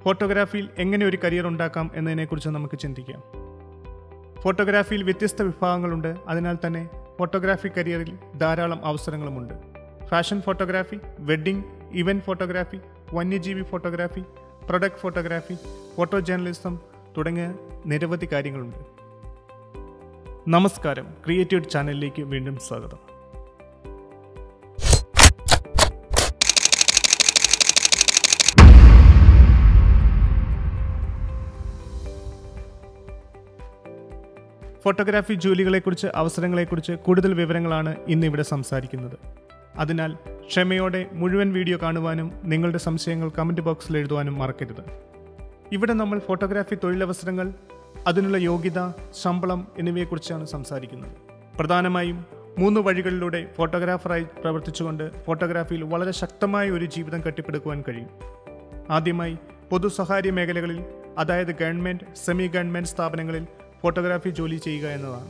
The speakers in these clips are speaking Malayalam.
ഫോട്ടോഗ്രാഫിയിൽ എങ്ങനെ ഒരു കരിയർ ഉണ്ടാക്കാം എന്നതിനെക്കുറിച്ച് നമുക്ക് ചിന്തിക്കാം ഫോട്ടോഗ്രാഫിയിൽ വ്യത്യസ്ത വിഭാഗങ്ങളുണ്ട് അതിനാൽ തന്നെ ഫോട്ടോഗ്രാഫി കരിയറിൽ ധാരാളം അവസരങ്ങളുമുണ്ട് fashion photography wedding event photography വന്യജീവി photography product photography photo journalism തുടങ്ങിയ നിരവധി കാര്യങ്ങളുണ്ട് നമസ്കാരം ക്രിയേറ്റീവ് ചാനലിലേക്ക് വീണ്ടും സ്വാഗതം ഫോട്ടോഗ്രാഫി ജോലികളെക്കുറിച്ച് അവസരങ്ങളെക്കുറിച്ച് കൂടുതൽ വിവരങ്ങളാണ് ഇന്ന് ഇവിടെ സംസാരിക്കുന്നത് അതിനാൽ ക്ഷമയോടെ മുഴുവൻ വീഡിയോ കാണുവാനും നിങ്ങളുടെ സംശയങ്ങൾ കമൻറ്റ് ബോക്സിൽ എഴുതുവാനും മറക്കരുത് ഇവിടെ നമ്മൾ ഫോട്ടോഗ്രാഫി തൊഴിലവസരങ്ങൾ അതിനുള്ള യോഗ്യത ശമ്പളം എന്നിവയെക്കുറിച്ചാണ് സംസാരിക്കുന്നത് പ്രധാനമായും മൂന്ന് വഴികളിലൂടെ ഫോട്ടോഗ്രാഫറായി പ്രവർത്തിച്ചുകൊണ്ട് ഫോട്ടോഗ്രാഫിയിൽ വളരെ ശക്തമായ ഒരു ജീവിതം കെട്ടിപ്പടുക്കുവാൻ കഴിയും ആദ്യമായി പൊതു സ്വകാര്യ മേഖലകളിൽ അതായത് ഗവൺമെൻറ് സെമി ഗവൺമെൻറ് സ്ഥാപനങ്ങളിൽ ഫോട്ടോഗ്രാഫി ജോലി ചെയ്യുക എന്നതാണ്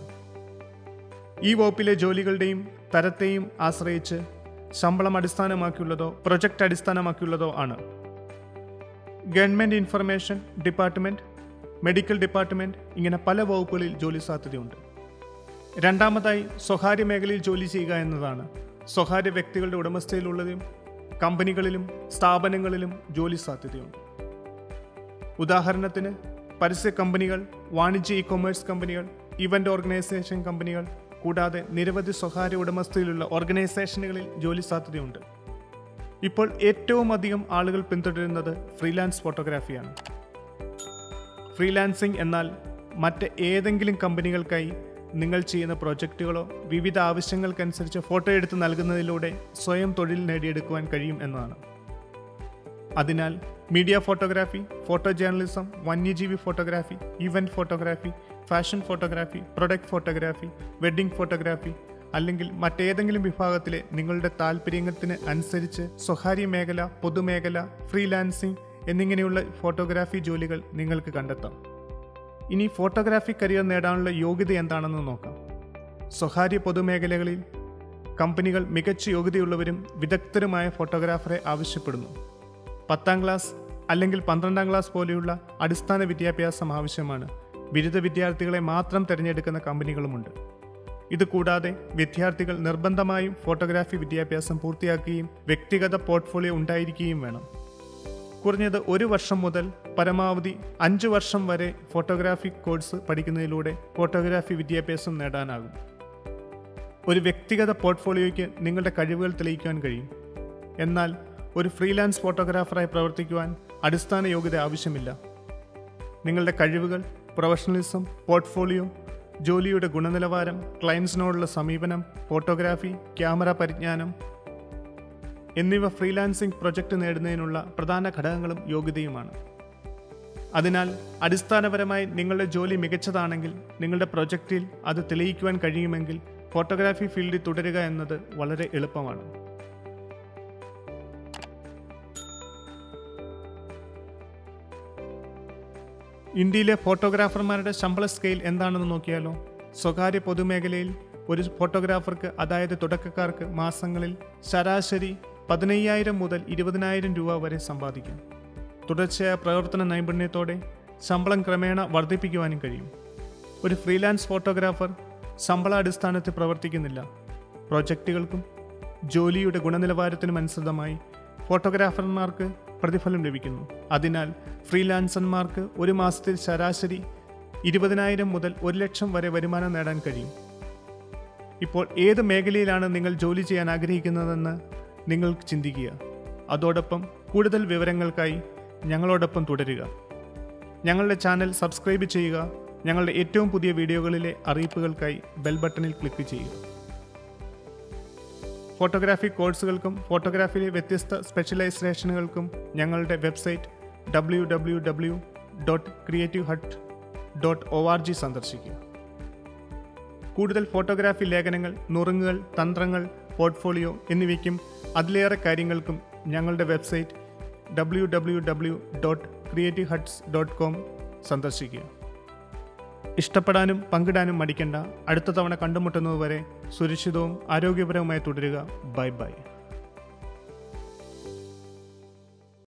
ഈ വകുപ്പിലെ ജോലികളുടെയും തരത്തെയും ആശ്രയിച്ച് ശമ്പളം അടിസ്ഥാനമാക്കിയുള്ളതോ പ്രൊജക്റ്റ് അടിസ്ഥാനമാക്കിയുള്ളതോ ആണ് government information department medical department ഇങ്ങനെ പല വകുപ്പുകളിൽ ജോലി സാധ്യതയുണ്ട് രണ്ടാമതായി സ്വകാര്യ മേഖലയിൽ ജോലി ചെയ്യുക എന്നതാണ് സ്വകാര്യ വ്യക്തികളുടെ ഉടമസ്ഥയിലുള്ളതും കമ്പനികളിലും സ്ഥാപനങ്ങളിലും ജോലി സാധ്യതയുണ്ട് ഉദാഹരണത്തിന് പരസ്യ കമ്പനികൾ വാണിജ്യ ഇ കൊമേഴ്സ് കമ്പനികൾ ഇവന്റ് ഓർഗനൈസേഷൻ കമ്പനികൾ കൂടാതെ നിരവധി സ്വകാര്യ ഉടമസ്ഥയിലുള്ള ഓർഗനൈസേഷനുകളിൽ ജോലി സാധ്യതയുണ്ട് ഇപ്പോൾ ഏറ്റവും അധികം ആളുകൾ പിന്തുടരുന്നത് ഫ്രീലാൻസ് ഫോട്ടോഗ്രാഫിയാണ് ഫ്രീലാൻസിംഗ് എന്നാൽ മറ്റ് ഏതെങ്കിലും കമ്പനികൾക്കായി നിങ്ങൾ ചെയ്യുന്ന പ്രോജക്റ്റുകളോ വിവിധ ആവശ്യങ്ങൾക്കനുസരിച്ച് ഫോട്ടോ എടുത്ത് നൽകുന്നതിലൂടെ സ്വയം തൊഴിൽ നേടിയെടുക്കുവാൻ കഴിയും എന്നതാണ് അതിനാൽ മീഡിയ ഫോട്ടോഗ്രാഫി ഫോട്ടോ ജേർണലിസം വന്യജീവി photography event photography fashion photography product photography wedding photography അല്ലെങ്കിൽ മറ്റേതെങ്കിലും വിഭാഗത്തിലെ നിങ്ങളുടെ താല്പര്യത്തിന് അനുസരിച്ച് സ്വകാര്യ മേഖല പൊതുമേഖല ഫ്രീലാൻസിംഗ് എന്നിങ്ങനെയുള്ള ഫോട്ടോഗ്രാഫി ജോലികൾ നിങ്ങൾക്ക് കണ്ടെത്താം ഇനി ഫോട്ടോഗ്രാഫി കരിയർ നേടാനുള്ള യോഗ്യത എന്താണെന്ന് നോക്കാം സ്വകാര്യ പൊതുമേഖലകളിൽ കമ്പനികൾ മികച്ച യോഗ്യതയുള്ളവരും വിദഗ്ധരുമായ ഫോട്ടോഗ്രാഫറെ ആവശ്യപ്പെടുന്നു പത്താം ക്ലാസ് അല്ലെങ്കിൽ പന്ത്രണ്ടാം ക്ലാസ് പോലെയുള്ള അടിസ്ഥാന വിദ്യാഭ്യാസം ആവശ്യമാണ് ബിരുദ വിദ്യാർത്ഥികളെ മാത്രം തിരഞ്ഞെടുക്കുന്ന കമ്പനികളുമുണ്ട് ഇതുകൂടാതെ വിദ്യാർത്ഥികൾ നിർബന്ധമായും ഫോട്ടോഗ്രാഫി വിദ്യാഭ്യാസം പൂർത്തിയാക്കുകയും വ്യക്തിഗത പോർട്ട്ഫോളിയോ ഉണ്ടായിരിക്കുകയും വേണം കുറഞ്ഞത് ഒരു വർഷം മുതൽ പരമാവധി അഞ്ച് വർഷം വരെ ഫോട്ടോഗ്രാഫി കോഴ്സ് പഠിക്കുന്നതിലൂടെ ഫോട്ടോഗ്രാഫി വിദ്യാഭ്യാസം നേടാനാകും ഒരു വ്യക്തിഗത പോർട്ട്ഫോളിയോയ്ക്ക് നിങ്ങളുടെ കഴിവുകൾ തെളിയിക്കുവാൻ കഴിയും എന്നാൽ ഒരു ഫ്രീലാൻസ് ഫോട്ടോഗ്രാഫറായി പ്രവർത്തിക്കുവാൻ അടിസ്ഥാന യോഗ്യത ആവശ്യമില്ല നിങ്ങളുടെ കഴിവുകൾ പ്രൊഫഷണലിസം പോർട്ട്ഫോളിയോ ജോലിയുടെ ഗുണനിലവാരം ക്ലയൻസിനോടുള്ള സമീപനം ഫോട്ടോഗ്രാഫി ക്യാമറ പരിജ്ഞാനം എന്നിവ ഫ്രീലാൻസിംഗ് പ്രൊജക്റ്റ് നേടുന്നതിനുള്ള പ്രധാന ഘടകങ്ങളും യോഗ്യതയുമാണ് അതിനാൽ അടിസ്ഥാനപരമായി നിങ്ങളുടെ ജോലി മികച്ചതാണെങ്കിൽ നിങ്ങളുടെ പ്രൊജക്റ്റിൽ അത് തെളിയിക്കുവാൻ കഴിയുമെങ്കിൽ ഫോട്ടോഗ്രാഫി ഫീൽഡിൽ തുടരുക എന്നത് വളരെ എളുപ്പമാണ് ഇന്ത്യയിലെ ഫോട്ടോഗ്രാഫർമാരുടെ ശമ്പള സ്കെയിൽ എന്താണെന്ന് നോക്കിയാലോ സ്വകാര്യ പൊതുമേഖലയിൽ ഒരു ഫോട്ടോഗ്രാഫർക്ക് അതായത് തുടക്കക്കാർക്ക് മാസങ്ങളിൽ ശരാശരി പതിനയ്യായിരം മുതൽ ഇരുപതിനായിരം രൂപ വരെ സമ്പാദിക്കാം തുടർച്ചയായ പ്രവർത്തന നൈപുണ്യത്തോടെ ശമ്പളം ക്രമേണ വർദ്ധിപ്പിക്കുവാനും കഴിയും ഒരു ഫ്രീലാൻസ് ഫോട്ടോഗ്രാഫർ ശമ്പളാടിസ്ഥാനത്തിൽ പ്രവർത്തിക്കുന്നില്ല പ്രോജക്റ്റുകൾക്കും ജോലിയുടെ ഗുണനിലവാരത്തിനും അനുസൃതമായി ഫോട്ടോഗ്രാഫർമാർക്ക് പ്രതിഫലം ലഭിക്കുന്നു അതിനാൽ ഫ്രീലാൻസർമാർക്ക് ഒരു മാസത്തിൽ ശരാശരി ഇരുപതിനായിരം മുതൽ ഒരു ലക്ഷം വരെ വരുമാനം നേടാൻ കഴിയും ഇപ്പോൾ ഏത് മേഖലയിലാണ് നിങ്ങൾ ജോലി ചെയ്യാൻ ആഗ്രഹിക്കുന്നതെന്ന് നിങ്ങൾ ചിന്തിക്കുക അതോടൊപ്പം കൂടുതൽ വിവരങ്ങൾക്കായി ഞങ്ങളോടൊപ്പം തുടരുക ഞങ്ങളുടെ ചാനൽ സബ്സ്ക്രൈബ് ചെയ്യുക ഞങ്ങളുടെ ഏറ്റവും പുതിയ വീഡിയോകളിലെ അറിയിപ്പുകൾക്കായി ബെൽ ബട്ടണിൽ ക്ലിക്ക് ചെയ്യുക ഫോട്ടോഗ്രാഫി കോഴ്സുകൾക്കും ഫോട്ടോഗ്രാഫിയിലെ വ്യത്യസ്ത സ്പെഷ്യലൈസേഷനുകൾക്കും ഞങ്ങളുടെ website W W W dot creative hut dot O R G സന്ദർശിക്കുക കൂടുതൽ ഫോട്ടോഗ്രാഫി ലേഖനങ്ങൾ നുറുങ്ങുകൾ തന്ത്രങ്ങൾ പോർട്ട്ഫോളിയോ എന്നിവയ്ക്കും അതിലേറെ കാര്യങ്ങൾക്കും ഞങ്ങളുടെ website W W W dot creative huts dot com സന്ദർശിക്കുക ഇഷ്ടപ്പെടാനും പങ്കിടാനും മടിക്കേണ്ട അടുത്ത തവണ കണ്ടുമുട്ടുന്നതുവരെ സുരക്ഷിതവും ആരോഗ്യപരവുമായി തുടരുക ബൈ ബൈ